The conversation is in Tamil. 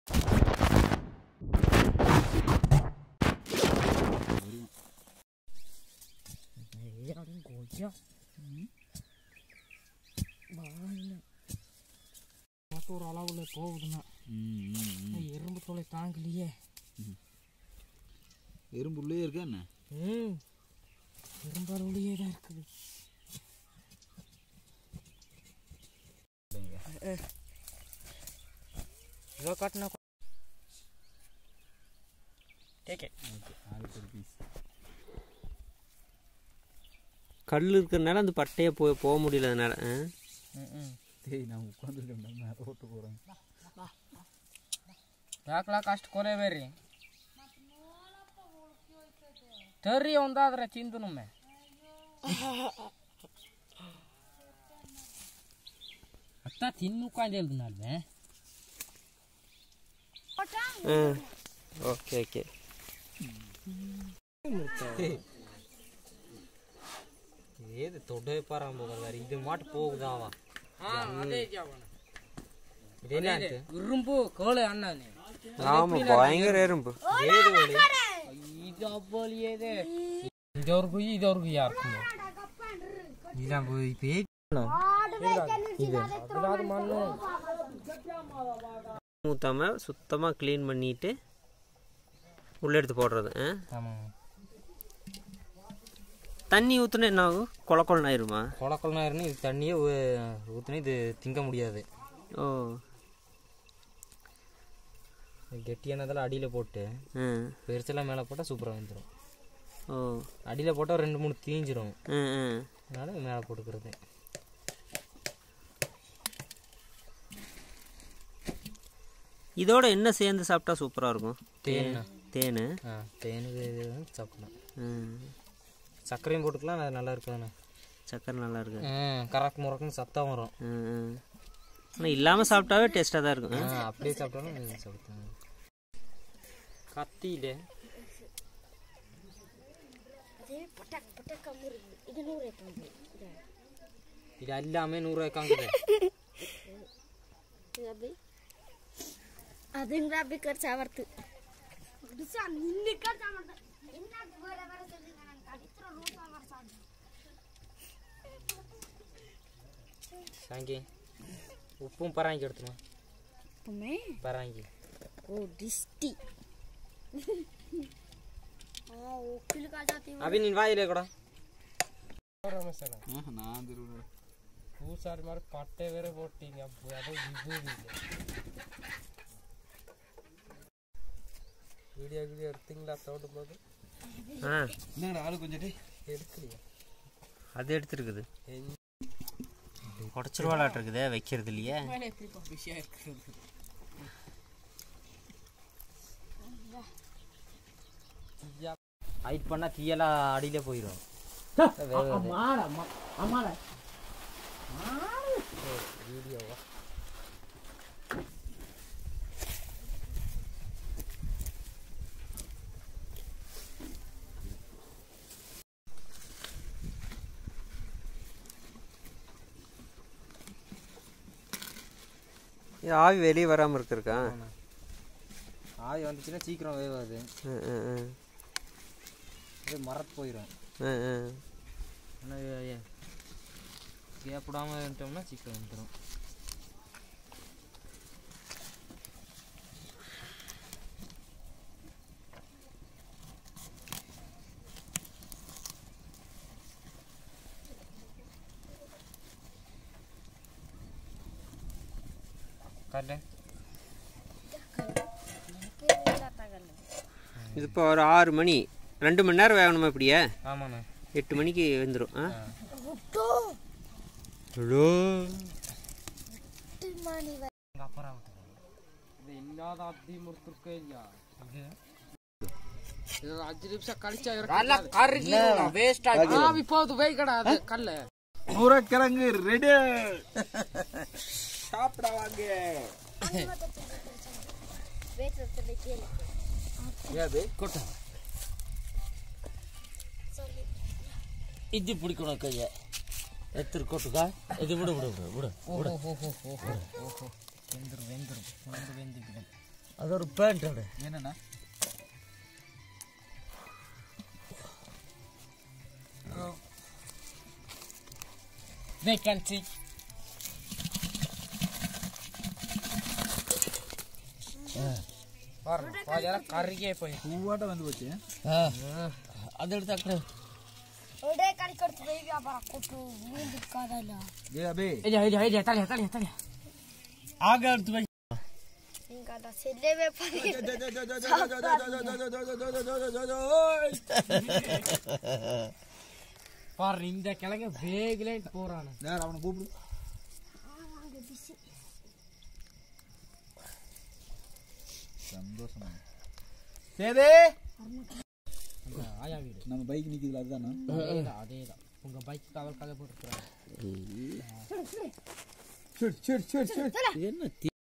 கொய்யா ஒரு அளவில் போகுதுண்ணா எறும்பு தொலை தாங்கலையே எறும்பு உள்ளே இருக்கா என்ன ம் எறும்பு அளவுலையே தான் இருக்குது இவ்வளோ காட்டினா டேக்கே ஆளுக்கு ஒரு பீஸ் கல் இருக்கிறனால அந்த பட்டையை போய் போக முடியல அதனால ஆ? ம் ம் டேய் நான் உட்காந்துருக்கேன் மேலே ஓட்டு போகிறேன் ಯಾಕಲಾಕ ಅಷ್ಟು ಕೊಲೆ ಬೇರಿ ತರ್ರಿ ಒಂದಾದ್ರೆ ಚಿಂತು ನಮ್ಮೆ ಅತ್ತ ತಿನ್ನು ಕಾಂಜಲ್ದು ನಾಲ್ವೆ ஆ ஓகே ஓகே ஏது தொட பாராம போகிறாரு இது மாட்டு போகுதாவா ಅದೇ ಜಾವಣ இது என்ன ஆச்சு? ಇರುಂಬು ಕೋಳೆ ಅಣ್ಣನೇ ஆமா பயங்கர எறும்பு ஏது வலி ಇದು ಹಬ್ಬಲಿ ಇದೆ ಇದವ್ರಿಗೂ ಇದವ್ರಿಗೂ ಯಾರು இதான் போய் இப்போ ಅದ್ರಾದ ಮಣ್ಣು ஊற்றாம சுத்தமாக க்ளீன் பண்ணிட்டு உள்ளே எடுத்து போடுறது ஆ? தண்ணி ஊற்றுனா என்ன ஆகும் கொல கொலன்னு ஆயிருமா கொலக்கொலனா இது தண்ணியே ஊற்றுனா இது திங்க முடியாது ஓ கெட்டியானதெல்லாம் அடியில் போட்டு ஆ பெருசெல்லாம் மேலே போட்டால் சூப்பராக வந்துடும் ஓ அடியில் போட்டால் ரெண்டு மூணு தீஞ்சிரும் ஆ ஆ அதனால மேலே போட்டுக்கிறது இதோட என்ன சேர்ந்து சாப்பிட்டா சூப்பராக இருக்கும் தேன் தேன் ஆ தேனுக்கு இது சாப்பிடலாம் ம் சர்க்கரையும் போட்டுக்கலாம் அது நல்லா இருக்குதானே சக்கரை நல்லா இருக்கு ம் கரக்கு முறக்குன்னு சத்தம் வரும் ஆனால் இல்லாமல் சாப்பிட்டாவே டேஸ்ட்டாக தான் இருக்கும் ஆ அப்படியே சாப்பிட்டாலும் சாப்பிடுங்க கத்தியில இது எல்லாமே நூறுரூவாய்க்கு வாங்குது ಅದನ್ನ ರಾಬಿ ಖರ್ಚು ಆವರ್ತು ನಿನ್ನೆ ಖರ್ಚು ಮಾಡ್ತಾರೆ சாங்கி உப்பும் பராங்கி எடுத்துருவோம் ಒಮ್ಮೆ பராங்கி ಓ ಡಿಸ್ಟಿ ಒಕ್ಕಿಲು ಕಾಜಾತಿ அபி நீ வாயிலே கூட நான் திருவிழா ಹೂಸಾರಿ ಮಾಡಿ ಪಟ್ಟೆ ಬೇರೆ ಕೊಟ್ಟಿನಿ ಅಬ್ಬು ಅದು ವಿಭೂದಿ ವಿಡಿಯೋ ಗಿಡಿಯೋ எடுத்தீங்களா தோட்டும் போது ஆ என்னங்கடா ஆளு கொஞ்சம் டேய் எடுக்கலையா அது எடுத்துருக்குது உடச்சிருவாளாட்டு இருக்குதே வைக்கிறது இல்லையே விஷயம் இருக்குது ஹைட் பண்ணால் தீயெல்லாம் அடியிலே போயிடும் இது ஆவி வெளியே வராமல் இருக்கிறக்கா ஆவி வந்துச்சுன்னா சீக்கிரம் வேவாது ம் ம் ம் இது மரத்து போயிடும் ம் ம் ஆனால் கேப்பிடாமல் இருந்துட்டோம்னா சீக்கிரம் வந்துடும் கல்ல இது இப்போ ஒரு ஆறு மணி ரெண்டு மணி நேரம் வேகணுமா இப்படியே ஆமாண்ணா எட்டு மணிக்கு வந்துடும் ஆ அப்புறம் ಇದು ಇನ್ನಾದ ಹದ್ದಿ ಮುರ್ತುರ್ಕ ಇಲ್ಲ ಇದು ಹತ್ತು ನಿಮಿಷ ಕಳಿಸ ವೇಸ್ಟ್ ಆಗಿ ವಿಪೋದು ಬೇಯ್ಗಡ ಅದು ಕಲ್ಲ உருளைக்கிழங்கு ரெடி சாப்பிட வாங்க ಕೊಟ್ಟ ಇದ್ದಿ ಪುಡಿಕೊಣ ಕೈಯ ಎತ್ತರ ಕೊಟ್ಟುಗ ಇದು ಬಿಡು ಬಿಡು ಬಿಡು ಬಿಡು ಬಿಡು ವೆಂದ್ರು ವೆಂದ್ರು ಒಂದು ವೆಂದಿಗಿದೆ அது ஒரு பேண்ட் அது என்னண்ணா வேகன்சி பாருங்க பாதியெல்லாம் கருகியே போய் பூவாட்டம் வந்து போச்சு அது எடுத்து அக்கறை ஒரே கடைக்கு எடுத்து போய் வியாபாரம் கொட்டு வீண்டு காதல ஏ அபே ஐயா ஐயா ஐயா தலையா தலையா தலையா ஆக எடுத்து வை நீங்க அத செல்லவே பண்ணி பாரு இந்த கிழங்கு வேகிலே போறானு நேரம் அவனை கூப்பிடு சந்தோஷமா சேதே ஆயா வீடு நம்ம பைக் நிக்குதுல அதுதானா அதேதான் அதேதான் உங்க பைக் கவர் கதை போட்டுருக்காங்க சரி சரி சரி சரி என்ன